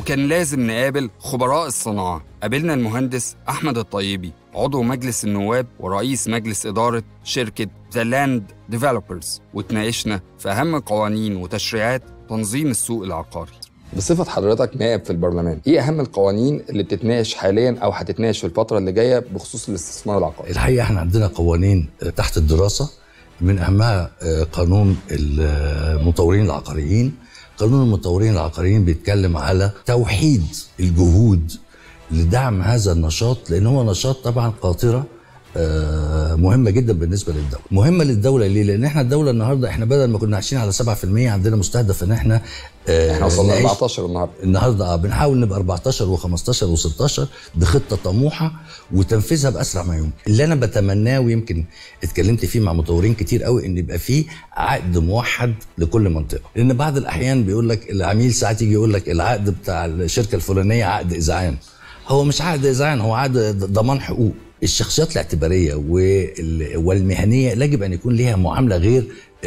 وكان لازم نقابل خبراء الصناعة قابلنا المهندس أحمد الطيبي عضو مجلس النواب ورئيس مجلس إدارة شركة ذا لاند ديفلوبرز وتناقشنا في أهم قوانين وتشريعات تنظيم السوق العقاري بصفة حضرتك نائب في البرلمان، إيه أهم القوانين اللي بتتناقش حاليا أو هتتناقش في الفترة اللي جاية بخصوص الاستثمار العقاري؟ الحقيقه احنا عندنا قوانين تحت الدراسه من اهمها آه، قانون المطورين العقاريين قانون المطورين العقاريين بيتكلم على توحيد الجهود لدعم هذا النشاط لان هو نشاط طبعا قاطره آه، مهمه جدا بالنسبه للدوله مهمه للدوله ليه لان احنا الدوله النهارده احنا بدل ما كنا عايشين على 7% عندنا مستهدف ان احنا آه، احنا وصلنا نعيش- 14 النهارده النهارده اه بنحاول نبقى 14 و15 و16 بخطه طموحه وتنفيذها باسرع ما يمكن. اللي انا بتمناه ويمكن اتكلمت فيه مع مطورين كتير قوي ان يبقى فيه عقد موحد لكل منطقه، لان بعض الاحيان بيقول لك العميل ساعات يجي يقول لك العقد بتاع الشركه الفلانيه عقد اذعان. هو مش عقد اذعان هو عقد ضمان حقوق. الشخصيات الاعتباريه وال- والمهنيه يجب ان يكون ليها معامله غير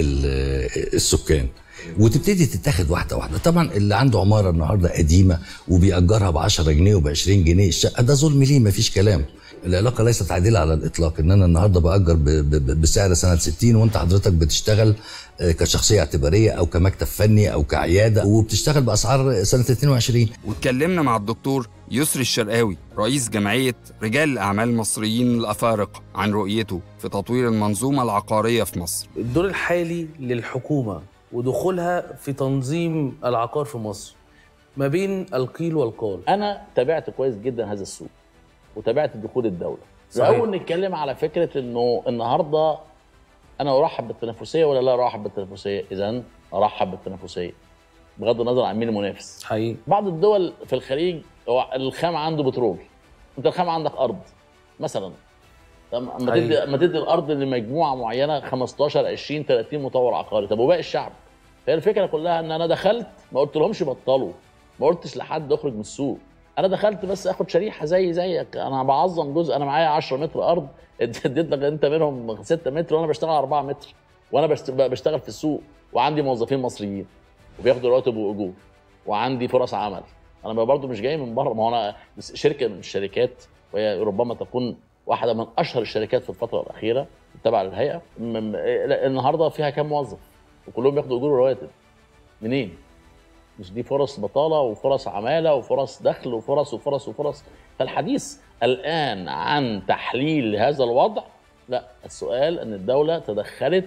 ال- السكان. وتبتدي تتاخد واحده واحده طبعا اللي عنده عماره النهارده قديمه وبيأجرها ب 10 جنيه وب 20 جنيه الشقه ده ظلم ليه مفيش كلام العلاقه ليست عادله على الاطلاق ان انا النهارده باجر ب- ب- بسعر سنه 60 وانت حضرتك بتشتغل آه، كشخصيه اعتباريه او كمكتب فني او كعياده وبتشتغل باسعار سنه 22 واتكلمنا مع الدكتور يسري الشرقاوي رئيس جمعية رجال الأعمال المصريين الأفارقة عن رؤيته في تطوير المنظومة العقارية في مصر الدور الحالي للحكومة ودخولها في تنظيم العقار في مصر ما بين القيل والقال انا تابعت كويس جدا هذا السوق وتابعت دخول الدوله صحيح. الاول نتكلم على فكره انه النهارده انا ارحب بالتنافسيه ولا لا ارحب بالتنافسيه اذا ارحب بالتنافسيه بغض النظر عن مين المنافس حقيقي بعض الدول في الخليج هو الخام عنده بترول انت الخام عندك ارض مثلا طب ما تدي حقيقي. ما تدي الارض لمجموعه معينه 15 20 30 مطور عقاري طب وباقي الشعب فهي الفكره كلها ان انا دخلت ما قلت لهمش بطلوا ما قلتش لحد اخرج من السوق انا دخلت بس اخد شريحه زي زيك انا بعظم جزء انا معايا 10 متر ارض اديت لك انت منهم 6 متر وانا بشتغل 4 متر وانا بشت- بشتغل في السوق وعندي موظفين مصريين وبياخدوا رواتب واجور وعندي فرص عمل انا برضو مش جاي من بره ما هو انا شركه من الشركات وهي ربما تكون واحده من اشهر الشركات في الفتره الاخيره تبع للهيئه م- م- لا، النهارده فيها كام موظف وكلهم بياخدوا اجور ورواتب منين؟ مش دي فرص بطاله وفرص عماله وفرص دخل وفرص وفرص وفرص فالحديث الان عن تحليل هذا الوضع لا السؤال ان الدوله تدخلت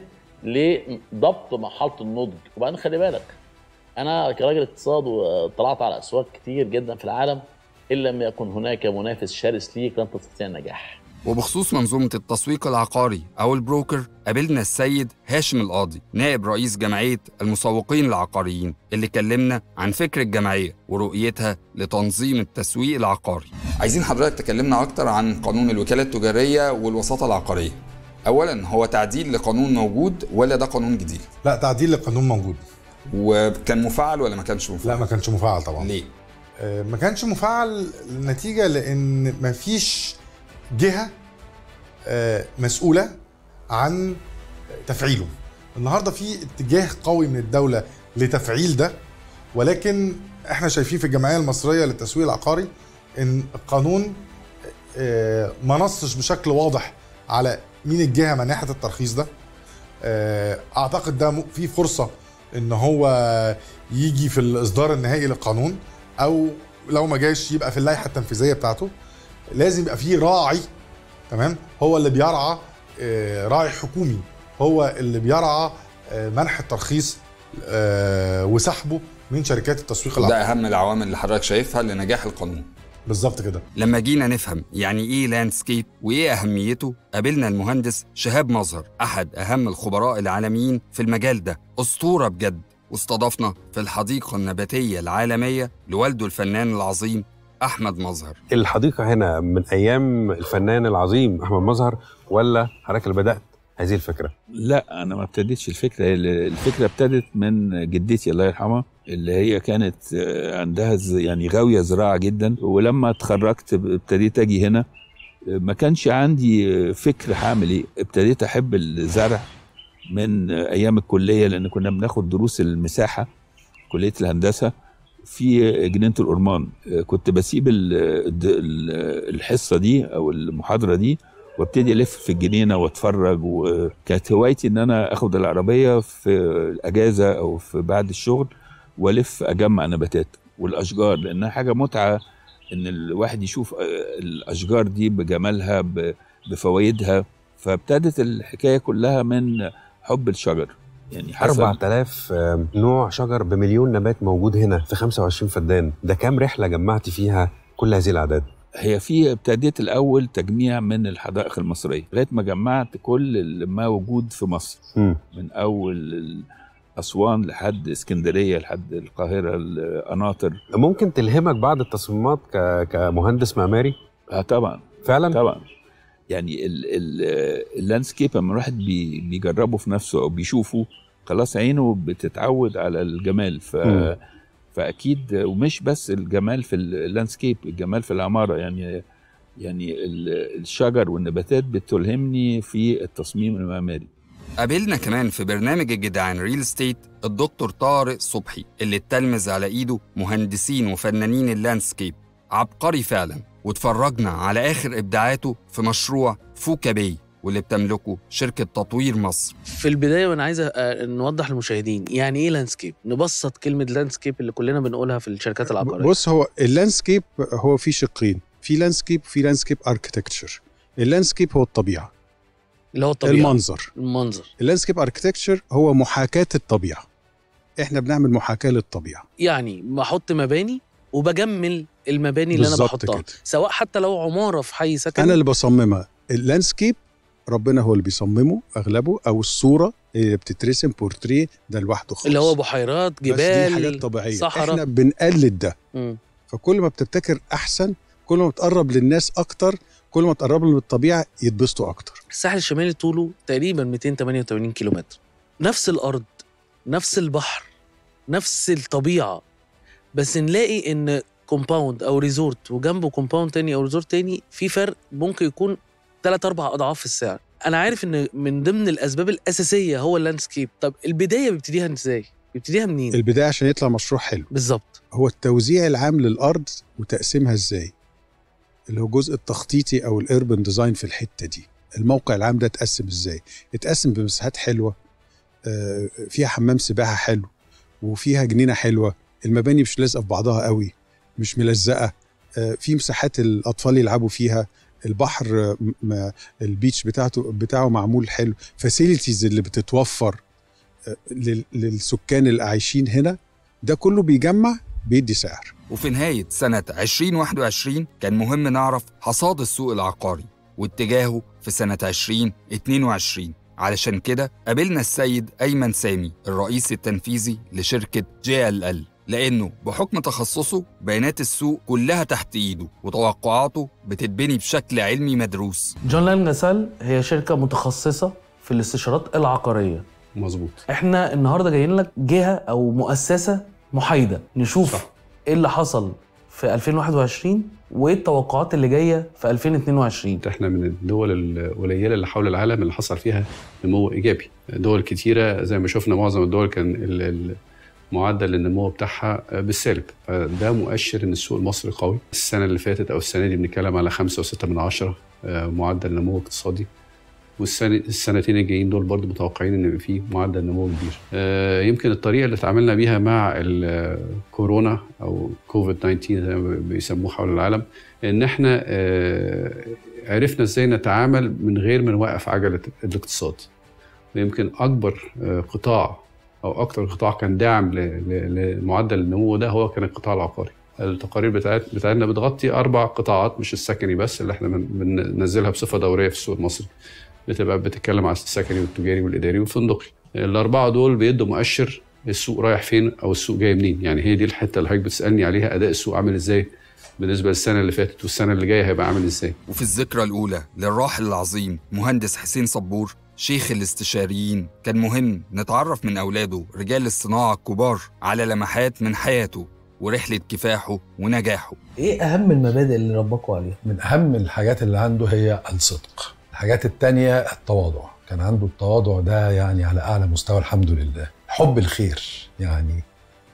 لضبط مرحله النضج وبعدين خلي بالك انا كراجل اقتصاد وطلعت على اسواق كتير جدا في العالم ان لم يكن هناك منافس شرس ليك لن تستطيع النجاح وبخصوص منظومة التسويق العقاري أو البروكر قابلنا السيد هاشم القاضي نائب رئيس جمعية المسوقين العقاريين اللي كلمنا عن فكر الجمعية ورؤيتها لتنظيم التسويق العقاري عايزين حضرتك تكلمنا أكتر عن قانون الوكالة التجارية والوساطة العقارية أولا هو تعديل لقانون موجود ولا ده قانون جديد لا تعديل للقانون موجود وكان مفعل ولا ما كانش مفعل لا ما كانش مفعل طبعا ليه آه، ما كانش مفعل نتيجة لأن ما فيش جهة آه، مسؤولة عن تفعيله النهاردة في اتجاه قوي من الدولة لتفعيل ده ولكن احنا شايفين في الجمعية المصرية للتسويق العقاري ان القانون آه، ما نصش بشكل واضح على مين الجهة مانحة الترخيص ده آه، اعتقد ده م- في فرصة ان هو يجي في الاصدار النهائي للقانون او لو ما جاش يبقى في اللائحه التنفيذيه بتاعته لازم يبقى فيه راعي تمام هو اللي بيرعى آه، راعي حكومي هو اللي بيرعى آه، منح الترخيص آه، وسحبه من شركات التسويق ده العقاري أهم العوامل اللي حضرتك شايفها لنجاح القانون بالظبط كده لما جينا نفهم يعني ايه لاندسكيب وايه اهميته قابلنا المهندس شهاب مظهر احد اهم الخبراء العالميين في المجال ده اسطوره بجد واستضفنا في الحديقه النباتيه العالميه لوالده الفنان العظيم احمد مظهر الحديقة هنا من أيام الفنان العظيم أحمد مظهر ولا حضرتك اللي بدأت هذه الفكرة؟ لا انا ما ابتديتش الفكره الفكره ابتدت من جدتي الله يرحمها اللي هي كانت آه، عندها ز- يعني غاويه زراعه جدا ولما اتخرجت ابتديت اجي هنا آه، ما كانش عندي آه، فكر هعمل ايه ابتديت احب الزرع من آه، ايام الكليه لان كنا بناخد دروس المساحه كليه الهندسه في جنينه الأرمان آه، كنت بسيب ال- الد- ال- الحصه دي او المحاضره دي وابتدي الف في الجنينه واتفرج وكانت هوايتي ان انا اخد العربيه في الاجازه او في بعد الشغل والف اجمع نباتات والاشجار لانها حاجه متعه ان الواحد يشوف آه، الاشجار دي بجمالها ب- بفوائدها فابتدت الحكايه كلها من حب الشجر يعني حسب 4000 آم، نوع شجر بمليون نبات موجود هنا في 25 فدان ده كام رحله جمعت فيها كل هذه الاعداد هي في ابتديت الاول تجميع من الحدائق المصريه لغايه ما جمعت كل اللي ما وجود في مصر مم. من اول اسوان لحد اسكندريه لحد القاهره القناطر ممكن تلهمك بعض التصميمات ك... كمهندس معماري اه طبعا فعلا طبعا يعني ال- ال- اللاندسكيب لما الواحد بي- بيجربه في نفسه او بيشوفه خلاص عينه بتتعود على الجمال ف مم. فاكيد ومش بس الجمال في اللاندسكيب الجمال في العماره يعني يعني ال- الشجر والنباتات بتلهمني في التصميم المعماري قابلنا كمان في برنامج الجدعان ريل ستيت الدكتور طارق صبحي اللي اتلمذ على ايده مهندسين وفنانين اللاندسكيب عبقري فعلا واتفرجنا على اخر ابداعاته في مشروع فوكا باي واللي بتملكه شركه تطوير مصر في البدايه وانا عايز أ- نوضح للمشاهدين يعني ايه لاندسكيب نبسط كلمه لاندسكيب اللي كلنا بنقولها في الشركات العقاريه بص هو اللاندسكيب هو في شقين في لاندسكيب وفي لاندسكيب اركتكتشر اللاندسكيب هو الطبيعه اللي هو الطبيعه المنظر المنظر اللاندسكيب اركتكتشر هو محاكاه الطبيعه احنا بنعمل محاكاه للطبيعه يعني بحط مباني وبجمل المباني اللي انا بالظبط بحطها كده. سواء حتى لو عماره في حي سكني انا اللي بصممها اللاندسكيب ربنا هو اللي بيصممه اغلبه او الصوره اللي بتترسم بورتريه ده لوحده خالص اللي هو بحيرات بس دي جبال حاجات طبيعيه صحراء. احنا بنقلد ده مم. فكل ما بتبتكر احسن كل ما تقرب للناس اكتر كل ما تقرب لهم الطبيعه يتبسطوا اكتر الساحل الشمالي طوله تقريبا 288 كيلومتر نفس الارض نفس البحر نفس الطبيعه بس نلاقي ان كومباوند او ريزورت وجنبه كومباوند تاني او ريزورت تاني في فرق ممكن يكون ثلاث اربع اضعاف في السعر انا عارف ان من ضمن الاسباب الاساسيه هو اللاندسكيب طب البدايه بيبتديها ازاي بيبتديها منين البدايه عشان يطلع مشروع حلو بالظبط هو التوزيع العام للارض وتقسيمها ازاي اللي هو الجزء التخطيطي او الاربن ديزاين في الحته دي الموقع العام ده اتقسم ازاي اتقسم بمساحات حلوه آه، فيها حمام سباحه حلو وفيها جنينه حلوه المباني مش لازقه في بعضها قوي مش ملزقه آه، في مساحات الاطفال يلعبوا فيها البحر آه، م- م- البيتش بتاعته بتاعه معمول حلو فاسيلتيز اللي بتتوفر آه، لل- للسكان اللي عايشين هنا ده كله بيجمع بيدي سعر وفي نهاية سنة 2021 كان مهم نعرف حصاد السوق العقاري واتجاهه في سنة 2022 علشان كده قابلنا السيد أيمن سامي الرئيس التنفيذي لشركة جي ال ال لأنه بحكم تخصصه بيانات السوق كلها تحت إيده وتوقعاته بتتبني بشكل علمي مدروس جون لان لاسال هي شركه متخصصه في الاستشارات العقاريه مظبوط احنا النهارده جايين لك جهه او مؤسسه محايده نشوف صح. ايه اللي حصل في 2021 وايه التوقعات اللي جايه في 2022 احنا من الدول القليله اللي حول العالم اللي حصل فيها نمو ايجابي دول كتيره زي ما شفنا معظم الدول كان ال- ال- معدل النمو بتاعها بالسالب فده مؤشر ان السوق المصري قوي السنه اللي فاتت او السنه دي بنتكلم على 5.6 من عشرة آه، معدل نمو اقتصادي والسنة السنتين الجايين دول برضو متوقعين ان يبقى في معدل نمو كبير آه، يمكن الطريقه اللي اتعاملنا بيها مع الكورونا او كوفيد 19 زي ما بيسموه حول العالم ان احنا آه، عرفنا ازاي نتعامل من غير ما نوقف عجله الاقتصاد ويمكن اكبر آه، قطاع او اكتر قطاع كان داعم ل- ل- لمعدل النمو ده هو كان القطاع العقاري التقارير بتاعت بتاعتنا بتغطي اربع قطاعات مش السكني بس اللي احنا بن- بننزلها بصفه دوريه في السوق المصري بتبقى بتتكلم على السكني والتجاري والاداري والفندقي الاربعه دول بيدوا مؤشر السوق رايح فين او السوق جاي منين يعني هي دي الحته اللي حضرتك بتسالني عليها اداء السوق عامل ازاي بالنسبه للسنه اللي فاتت والسنه اللي جايه هيبقى عامل ازاي وفي الذكرى الأولى للراحل العظيم مهندس حسين صبور شيخ الاستشاريين كان مهم نتعرف من أولاده رجال الصناعة الكبار على لمحات من حياته ورحلة كفاحه ونجاحه ايه اهم المبادئ اللي ربكوا عليها من أهم الحاجات اللي عنده هي الصدق الحاجات التانية التواضع كان عنده التواضع ده يعني على أعلى مستوى الحمد لله حب الخير يعني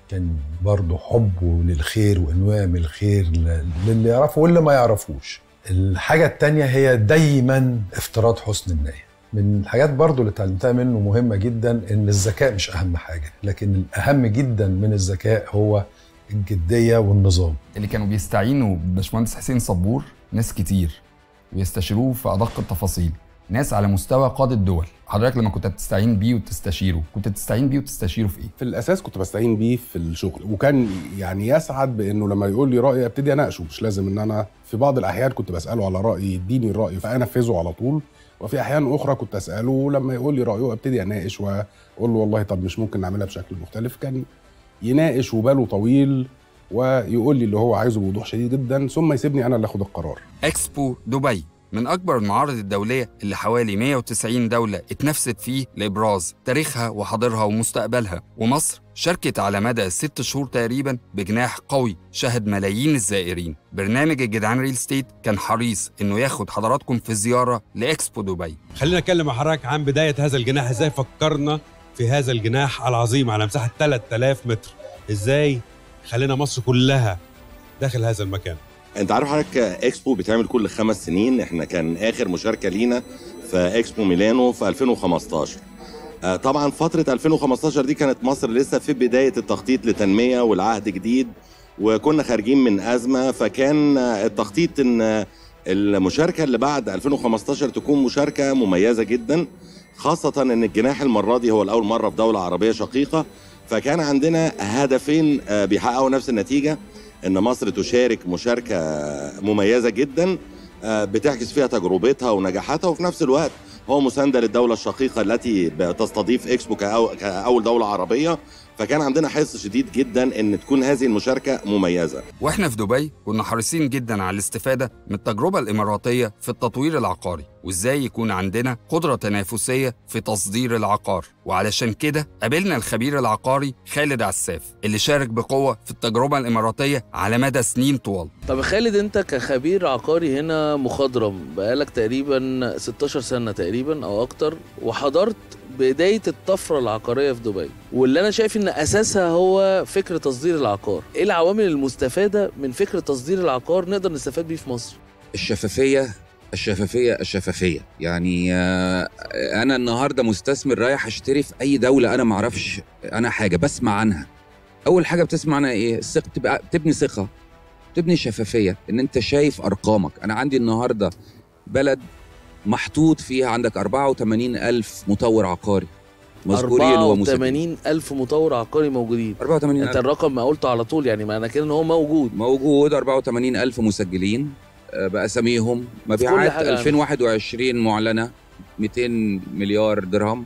كان برضه حبه للخير وانه يعمل الخير ل- للي يعرفه واللي ما يعرفوش الحاجة التانية هي دايما افتراض حسن النية من الحاجات برضو اللي اتعلمتها منه مهمة جدا ان الذكاء مش اهم حاجة لكن الاهم جدا من الذكاء هو الجدية والنظام اللي كانوا بيستعينوا بباشمهندس حسين صبور ناس كتير ويستشيروه في ادق التفاصيل ناس على مستوى قادة دول حضرتك لما كنت بتستعين بيه وتستشيره كنت بتستعين بيه وتستشيره في ايه في الاساس كنت بستعين بيه في الشغل وكان يعني يسعد بانه لما يقول لي راي ابتدي اناقشه مش لازم ان انا في بعض الاحيان كنت بساله على راي يديني الراي فانفذه على طول وفي احيان اخرى كنت اساله لما يقول لي رايه ابتدي اناقش واقول له والله طب مش ممكن نعملها بشكل مختلف كان يناقش وباله طويل ويقول لي اللي هو عايزه بوضوح شديد جدا ثم يسيبني انا اللي اخد القرار اكسبو دبي من أكبر المعارض الدولية اللي حوالي 190 دولة اتنافست فيه لإبراز تاريخها وحاضرها ومستقبلها ومصر شاركت على مدى ست شهور تقريبا بجناح قوي شهد ملايين الزائرين برنامج الجدعان ريل ستيت كان حريص إنه ياخد حضراتكم في زيارة لإكسبو دبي خلينا نتكلم مع حضرتك عن بداية هذا الجناح ازاي فكرنا في هذا الجناح العظيم على مساحة 3000 متر ازاي خلينا مصر كلها داخل هذا المكان انت عارف حضرتك اكسبو بيتعمل كل خمس سنين احنا كان اخر مشاركه لينا في اكسبو ميلانو في 2015 آه، طبعا فتره 2015 دي كانت مصر لسه في بدايه التخطيط لتنميه والعهد جديد وكنا خارجين من ازمه فكان آه، التخطيط ان آه، المشاركه اللي بعد 2015 تكون مشاركه مميزه جدا خاصه ان الجناح المره دي هو الاول مره في دوله عربيه شقيقه فكان عندنا هدفين آه، بيحققوا نفس النتيجه ان مصر تشارك مشاركه مميزه جدا آه، بتعكس فيها تجربتها ونجاحاتها وفي نفس الوقت هو مسانده للدوله الشقيقه التي تستضيف اكسبو كأو- كاول دوله عربيه فكان عندنا حرص شديد جدا ان تكون هذه المشاركه مميزه واحنا في دبي كنا حريصين جدا على الاستفادة من التجربة الإماراتية في التطوير العقاري وإزاي يكون عندنا قدرة تنافسية في تصدير العقار وعلشان كده قابلنا الخبير العقاري خالد عساف اللي شارك بقوة في التجربة الإماراتية على مدى سنين طوال طب يا خالد انت كخبير عقاري هنا مخضرم بقالك تقريبا 16 سنه تقريبا او اكتر وحضرت بدايه الطفره العقاريه في دبي واللي انا شايف ان اساسها هو فكر تصدير العقار ايه العوامل المستفاده من فكر تصدير العقار نقدر نستفاد بيه في مصر الشفافية الشفافية الشفافية يعني آه، أنا النهاردة مستثمر رايح أشتري في أي دولة أنا معرفش أنا حاجة بسمع عنها أول حاجة بتسمع عنها إيه الثقة تبقى تبني ثقة تبني شفافية إن أنت شايف أرقامك أنا عندي النهاردة بلد محطوط فيها عندك 84 ألف مطور عقاري مذكورين ومسجلين 84 الف مطور عقاري موجودين 84 انت الرقم ما قلته على طول يعني معنى كده ان هو موجود موجود 84 ألف مسجلين آه، بأساميهم كل مبيعات حاجة عندك. 2021 معلنة 200 مليار درهم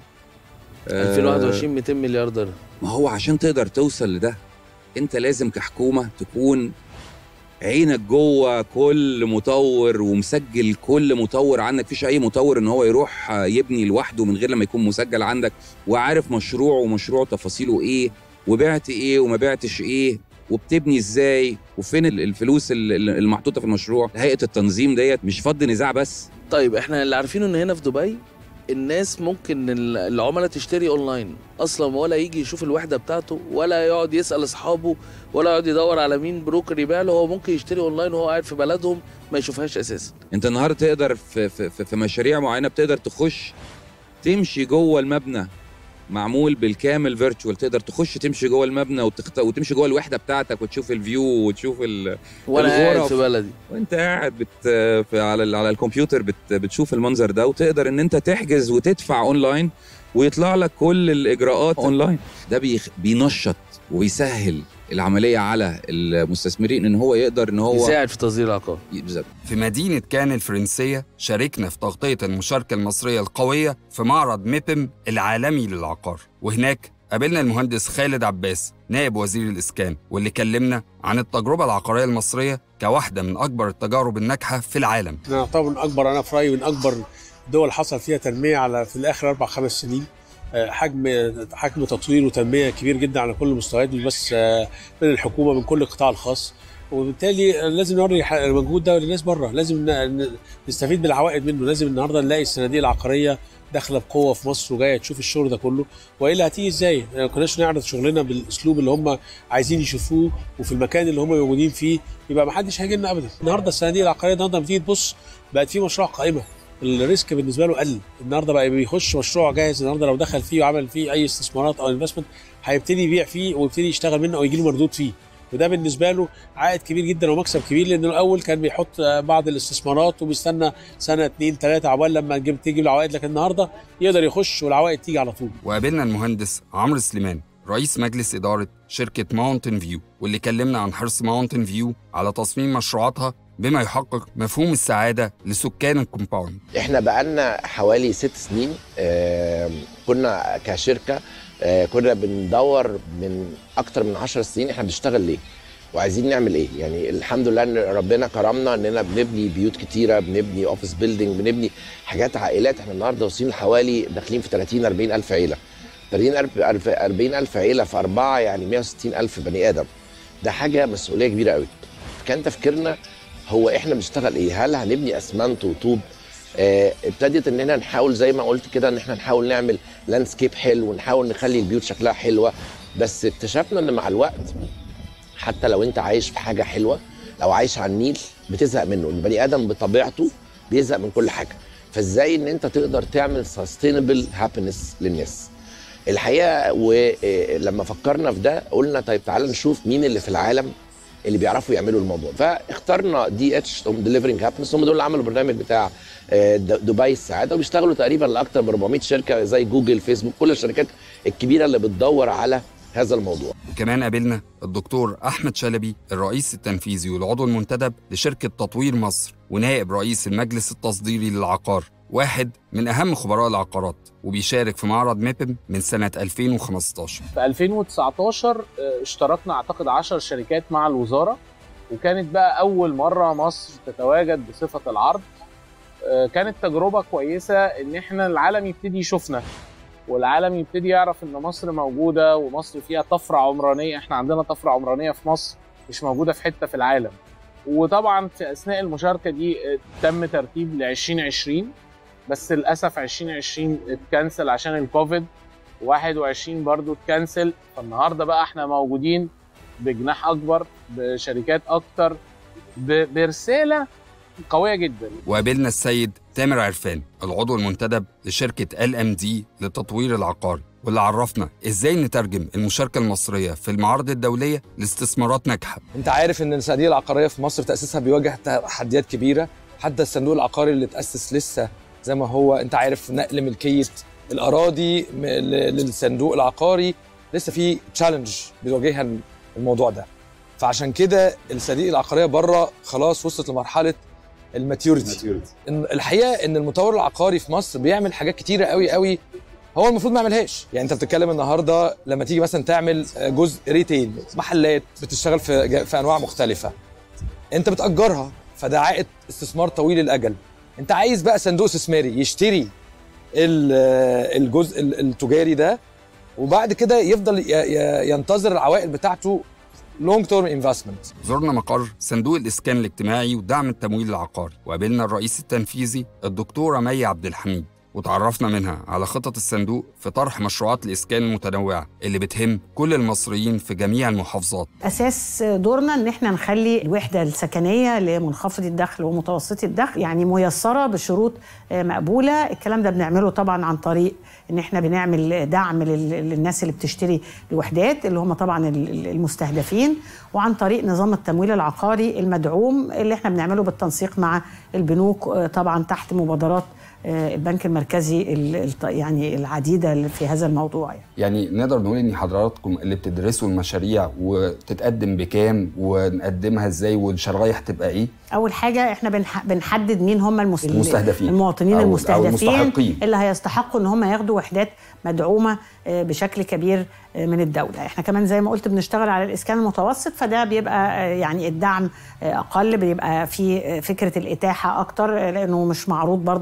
آه، 2021 200 مليار درهم ما هو عشان تقدر توصل لده انت لازم كحكومة تكون عينك جوه كل مطور ومسجل كل مطور عندك فيش اي مطور ان هو يروح آه، يبني لوحده من غير لما يكون مسجل عندك وعارف مشروعه ومشروع تفاصيله ايه وبعت ايه وما بعتش ايه وبتبني ازاي وفين ال- الفلوس ال- ال- المحطوطه في المشروع هيئه التنظيم ديت مش فض نزاع بس طيب احنا اللي عارفينه ان هنا في دبي الناس ممكن ال- العملاء تشتري اونلاين اصلا ولا يجي يشوف الوحده بتاعته ولا يقعد يسال اصحابه ولا يقعد يدور على مين بروكر يبيع له هو ممكن يشتري اونلاين وهو قاعد في بلدهم ما يشوفهاش اساسا انت النهارده تقدر في, في, في, في مشاريع معينه بتقدر تخش تمشي جوه المبنى معمول بالكامل فيرتشوال تقدر تخش تمشي جوه المبنى وتخت... وتمشي جوه الوحده بتاعتك وتشوف الفيو وتشوف ال... وانا قاعد الغرف. في بلدي وانت قاعد بت... في على ال- على الكمبيوتر بت... بتشوف المنظر ده وتقدر ان انت تحجز وتدفع اونلاين ويطلع لك كل الاجراءات اونلاين ده بيخ... بينشط وبيسهل العمليه على المستثمرين ان هو يقدر ان هو يساعد في تصدير العقار بالظبط في مدينة كان الفرنسية شاركنا في تغطية المشاركة المصرية القوية في معرض ميبم العالمي للعقار وهناك قابلنا المهندس خالد عباس نائب وزير الإسكان واللي كلمنا عن التجربة العقارية المصرية كواحدة من أكبر التجارب الناجحة في العالم احنا نعتبر من اكبر انا في رايي من اكبر دول حصل فيها تنميه على في الاخر اربع خمس سنين آه، حجم حجم تطوير وتنميه كبير جدا على كل المستويات مش بس آه، من الحكومه من كل القطاع الخاص وبالتالي لازم نوري ح- المجهود ده للناس بره لازم ن- ن- نستفيد بالعوائد منه لازم النهارده نلاقي الصناديق العقاريه داخله بقوه في مصر وجايه تشوف الشغل ده كله والا هتيجي ازاي؟ ما كناش نعرض شغلنا بالاسلوب اللي هم عايزين يشوفوه وفي المكان اللي هم موجودين فيه يبقى ما حدش هيجي لنا ابدا النهارده الصناديق العقاريه النهارده لما تيجي تبص بقت في مشروع قائمه الريسك بالنسبه له قل النهارده بقى بيخش مشروع جاهز النهارده لو دخل فيه وعمل فيه اي استثمارات او انفستمنت هيبتدي يبيع فيه ويبتدي يشتغل منه او يجي له مردود فيه وده بالنسبه له عائد كبير جدا ومكسب كبير لانه الاول كان بيحط آه، بعض الاستثمارات وبيستنى سنه اتنين تلاته عقبال لما تجيب تجيب العوائد لكن النهارده يقدر يخش والعوائد تيجي على طول وقابلنا المهندس عمرو سليمان رئيس مجلس إدارة شركة ماونتن فيو واللي كلمنا عن حرص ماونتن فيو على تصميم مشروعاتها بما يحقق مفهوم السعادة لسكان الكومباوند احنا بقالنا حوالي ست سنين آه، كنا كشركه آه، كنا بندور من اكتر من عشر سنين احنا بنشتغل ليه وعايزين نعمل ايه يعني الحمد لله ان ربنا كرمنا اننا بنبني بيوت كتيره بنبني اوفيس بيلدينج بنبني حاجات عائلات احنا النهارده واصلين لحوالي داخلين في 30 40 الف عيله 30 الف 40 الف عيله في اربعه يعني 160 الف بني ادم ده حاجه مسؤوليه كبيره قوي كان تفكيرنا هو احنا بنشتغل ايه هل هنبني اسمنت وطوب آه، ابتدت اننا نحاول زي ما قلت كده ان احنا نحاول نعمل لاندسكيب حلو ونحاول نخلي البيوت شكلها حلوه بس اكتشفنا ان مع الوقت حتى لو انت عايش في حاجه حلوه لو عايش على النيل بتزهق منه البني ادم بطبيعته بيزهق من كل حاجه فازاي ان انت تقدر تعمل سستينبل هابينس للناس الحقيقه ولما فكرنا في ده قلنا طيب تعالى نشوف مين اللي في العالم اللي بيعرفوا يعملوا الموضوع فاخترنا دي اتش ديليفرنج هابنس هم دول اللي عملوا البرنامج بتاع آه، د- دبي السعاده وبيشتغلوا تقريبا لاكثر من 400 شركه زي جوجل فيسبوك كل الشركات الكبيره اللي بتدور على هذا الموضوع وكمان قابلنا الدكتور أحمد شلبي الرئيس التنفيذي والعضو المنتدب لشركة تطوير مصر ونائب رئيس المجلس التصديري للعقار واحد من أهم خبراء العقارات وبيشارك في معرض ميبم من سنة 2015 في 2019 آه، اشتركنا اعتقد 10 شركات مع الوزاره وكانت بقى اول مره مصر تتواجد بصفه العرض آه، كانت تجربه كويسه ان احنا العالم يبتدي يشوفنا والعالم يبتدي يعرف ان مصر موجوده ومصر فيها طفره عمرانيه احنا عندنا طفره عمرانيه في مصر مش موجوده في حته في العالم وطبعا في اثناء المشاركه دي آه، تم ترتيب ل 2020 بس للاسف 2020 اتكنسل عشان الكوفيد 21 برضو اتكنسل فالنهارده بقى احنا موجودين بجناح اكبر بشركات اكتر ب- برساله قويه جدا وقابلنا السيد تامر عرفان العضو المنتدب لشركة ال ام دي للتطوير العقاري واللي عرفنا ازاي نترجم المشاركة المصرية في المعارض الدولية لاستثمارات ناجحة انت عارف ان الصناديق العقاريه في مصر تاسيسها بيواجه تحديات كبيره حتى الصندوق العقاري اللي تاسس لسه زي ما هو انت عارف نقل ملكيه الاراضي م- ل- للصندوق العقاري لسه في تشالنج بيواجهها الموضوع ده فعشان كده الصناديق العقاريه بره خلاص وصلت لمرحله الماتيوريتي إن الحقيقه ان المطور العقاري في مصر بيعمل حاجات كتيره قوي قوي هو المفروض ما يعملهاش يعني انت بتتكلم النهارده لما تيجي مثلا تعمل جزء ريتيل محلات بتشتغل في في انواع مختلفه انت بتاجرها فده عائد استثمار طويل الاجل انت عايز بقى صندوق استثماري يشتري ال- الجزء ال- التجاري ده وبعد كده يفضل ي- ي- ينتظر العوائد بتاعته لونج تيرم انفستمنت زرنا مقر صندوق الإسكان الاجتماعي ودعم التمويل العقاري وقابلنا الرئيس التنفيذي الدكتورة مي عبد الحميد وتعرفنا منها على خطط الصندوق في طرح مشروعات الإسكان المتنوعة اللي بتهم كل المصريين في جميع المحافظات اساس دورنا ان احنا نخلي الوحده السكنيه لمنخفض الدخل ومتوسطي الدخل يعني ميسره بشروط آه، مقبوله الكلام ده بنعمله طبعا عن طريق ان احنا بنعمل دعم لل- للناس اللي بتشتري الوحدات اللي هم طبعا ال- ال- المستهدفين وعن طريق نظام التمويل العقاري المدعوم اللي احنا بنعمله بالتنسيق مع البنوك آه، طبعا تحت مبادرات آه، البنك المركزي ال- الط- يعني العديده اللي في هذا الموضوع يعني. يعني نقدر نقول ان حضراتكم اللي بتدرسوا المشاريع وتتقدم بكام ونقدمها ازاي والشرايح تبقى ايه اول حاجه احنا بنح... بنحدد مين هم المس... المستهدفين. المواطنين أو- أو المستهدفين المستحقين. اللي هيستحقوا ان هم ياخدوا وحدات مدعومه آه، بشكل كبير آه، من الدوله احنا كمان زي ما قلت بنشتغل على الاسكان المتوسط فده بيبقى آه، يعني الدعم آه، اقل بيبقى في آه، فكره الاتاحه اكتر آه، لانه مش معروض برضو كتير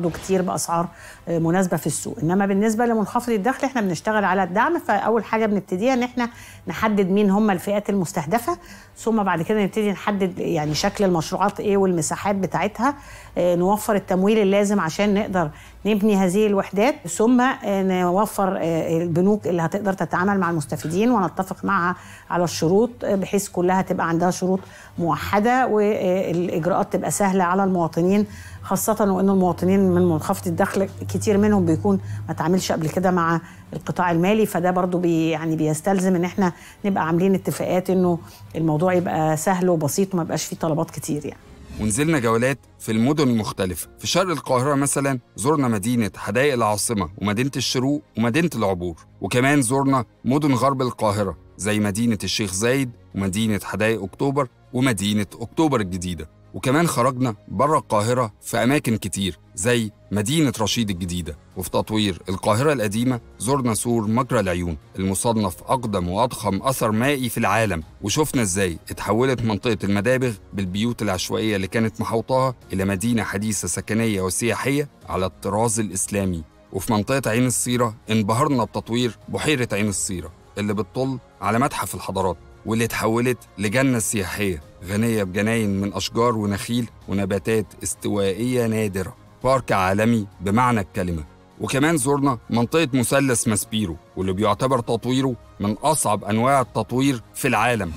باسعار آه، مناسبه في السوق انما بالنسبه لمنخفض الدخل احنا بنشتغل على الدعم فاول حاجه بنبتديها ان احنا نحدد مين هم الفئات المستهدفه ثم بعد كده نبتدي نحدد يعني شكل المشروعات ايه والمساحات بتاعتها آه، نوفر التمويل اللازم عشان نقدر نبني هذه الوحدات ثم آه، نوفر آه، البنوك اللي هتقدر تتعامل مع المستفيدين ونتفق معها على الشروط آه، بحيث كلها تبقى عندها شروط موحده والاجراءات تبقى سهله على المواطنين خاصة وأن المواطنين من منخفض الدخل كتير منهم بيكون ما تعاملش قبل كده مع القطاع المالي فده برضو بي يعني بيستلزم ان احنا نبقى عاملين اتفاقات انه الموضوع يبقى سهل وبسيط وما يبقاش فيه طلبات كتير يعني ونزلنا جولات في المدن المختلفة في شرق القاهرة مثلا زرنا مدينة حدائق العاصمة ومدينة الشروق ومدينة العبور وكمان زرنا مدن غرب القاهرة زي مدينة الشيخ زايد ومدينة حدائق أكتوبر ومدينة أكتوبر الجديدة وكمان خرجنا بره القاهرة في أماكن كتير زي مدينة رشيد الجديدة وفي تطوير القاهرة القديمة زرنا سور مجرى العيون المصنف أقدم وأضخم أثر مائي في العالم وشفنا إزاي اتحولت منطقة المدابغ بالبيوت العشوائية اللي كانت محوطاها إلى مدينة حديثة سكنية وسياحية على الطراز الإسلامي وفي منطقة عين الصيرة انبهرنا بتطوير بحيرة عين الصيرة اللي بتطل على متحف الحضارات واللي اتحولت لجنة سياحية غنية بجناين من أشجار ونخيل ونباتات استوائية نادرة بارك عالمي بمعنى الكلمة وكمان زرنا منطقة مثلث ماسبيرو واللي بيعتبر تطويره من أصعب أنواع التطوير في العالم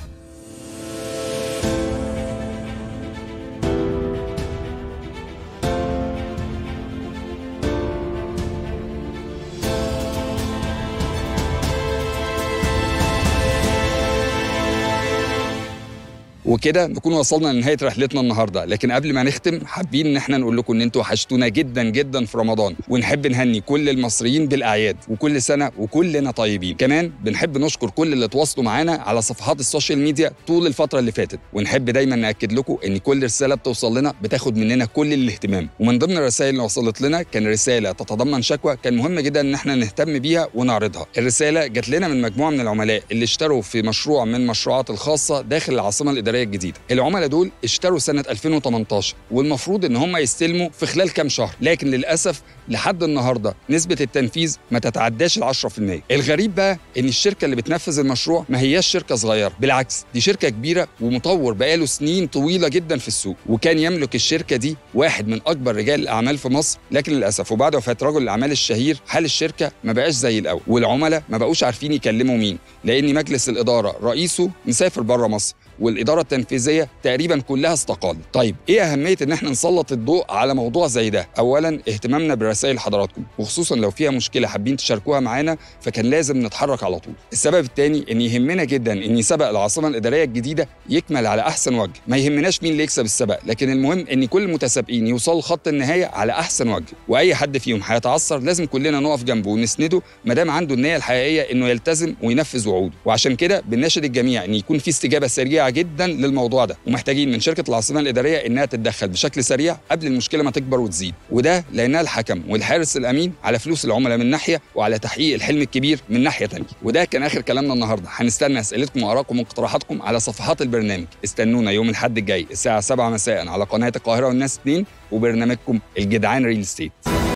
وكده نكون وصلنا لنهايه رحلتنا النهارده لكن قبل ما نختم حابين ان احنا نقول لكم ان انتوا وحشتونا جدا جدا في رمضان ونحب نهني كل المصريين بالاعياد وكل سنه وكلنا طيبين كمان بنحب نشكر كل اللي تواصلوا معانا على صفحات السوشيال ميديا طول الفتره اللي فاتت ونحب دايما ناكد لكم ان كل رساله بتوصل لنا بتاخد مننا كل الاهتمام ومن ضمن الرسائل اللي وصلت لنا كان رساله تتضمن شكوى كان مهم جدا ان احنا نهتم بيها ونعرضها الرساله جات لنا من مجموعه من العملاء اللي اشتروا في مشروع من المشروعات الخاصه داخل العاصمه الاداريه الجديده العملاء دول اشتروا سنه 2018 والمفروض ان هم يستلموا في خلال كام شهر لكن للاسف لحد النهارده نسبه التنفيذ ما تتعداش ال 10% الغريب بقى ان الشركه اللي بتنفذ المشروع ما هياش شركه صغيره بالعكس دي شركه كبيره ومطور بقاله سنين طويله جدا في السوق وكان يملك الشركه دي واحد من اكبر رجال الاعمال في مصر لكن للاسف وبعد وفاه رجل الاعمال الشهير حال الشركه ما بقاش زي الاول والعملاء ما بقوش عارفين يكلموا مين لان مجلس الاداره رئيسه مسافر بره مصر والاداره التنفيذيه تقريبا كلها استقالت. طيب ايه اهميه ان احنا نسلط الضوء على موضوع زي ده؟ اولا اهتمامنا برسائل حضراتكم وخصوصا لو فيها مشكله حابين تشاركوها معانا فكان لازم نتحرك على طول. السبب الثاني ان يهمنا جدا ان سبق العاصمه الاداريه الجديده يكمل على احسن وجه، ما يهمناش مين اللي يكسب السبق، لكن المهم ان كل المتسابقين يوصلوا لخط النهايه على احسن وجه، واي حد فيهم هيتعثر لازم كلنا نقف جنبه ونسنده ما دام عنده النيه الحقيقيه انه يلتزم وينفذ وعوده، وعشان كده بنناشد الجميع ان يكون في استجابه سريعه جدا للموضوع ده ومحتاجين من شركه العاصمه الاداريه انها تتدخل بشكل سريع قبل المشكله ما تكبر وتزيد وده لانها الحكم والحارس الامين على فلوس العملاء من ناحيه وعلى تحقيق الحلم الكبير من ناحيه ثانيه وده كان اخر كلامنا النهارده هنستنى اسئلتكم وارائكم واقتراحاتكم على صفحات البرنامج استنونا يوم الاحد الجاي الساعه 7 مساء على قناه القاهره والناس 2 وبرنامجكم الجدعان ريل ستيت